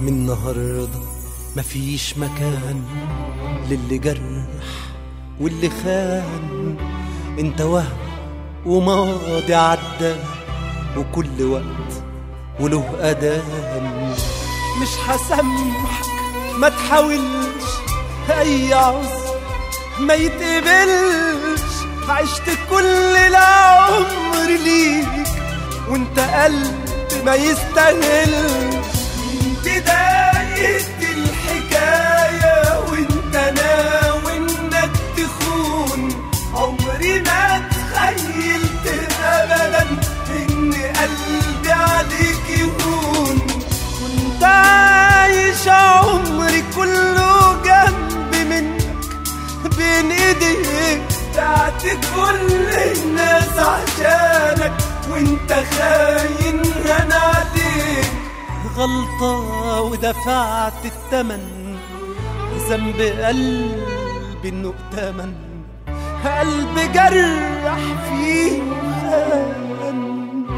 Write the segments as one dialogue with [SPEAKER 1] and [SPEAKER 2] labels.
[SPEAKER 1] من النهاردة مفيش مكان للي جرح واللي خان انت وهم وماضي عدى وكل وقت وله أذان مش هسامحك ما تحاولش أي عذر ما يتقبلش عشت كل العمر ليك وانت قلب ما يستاهلش بداية الحكاية وانت ناوي انك تخون عمري ما تخيلت ابدا ان قلبي عليك يهون كنت عايش عمري كله جنب منك بين ايديك بعت كل الناس عشانك وانت خاين انا عليك غلطة ودفعت التمن ذنب قلبي انه ائتمن قلب جرح فيه خان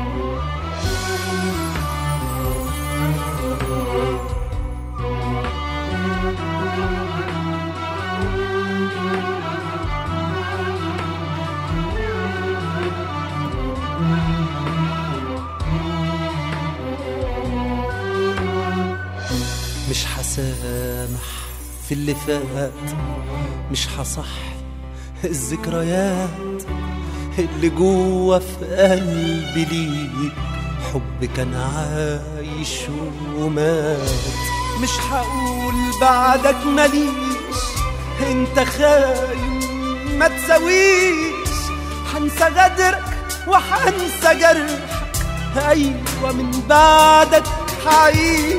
[SPEAKER 1] مش هسامح في اللي فات مش هصح الذكريات اللي جوه في قلبي ليك حب كان عايش ومات مش هقول بعدك ماليش انت خاين ما تساويش هنسى غدرك وهنسى جرحك ايوه من بعدك هعيش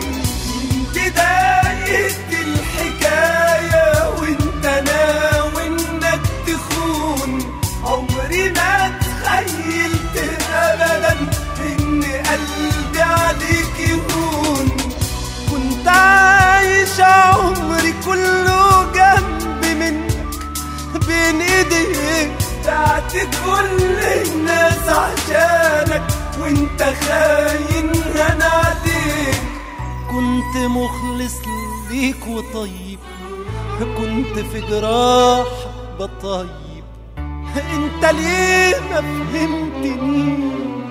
[SPEAKER 1] بداية الحكاية وانت ناوي انك تخون عمري ما تخيلت ابدا ان قلبي عليك يهون كنت عايش عمري كله جنب منك بين ايديك بعت كل الناس عشانك وانت خاين انا عليك كنت مخلص ليك وطيب كنت في جراحك بطيب انت ليه ما فهمتنيش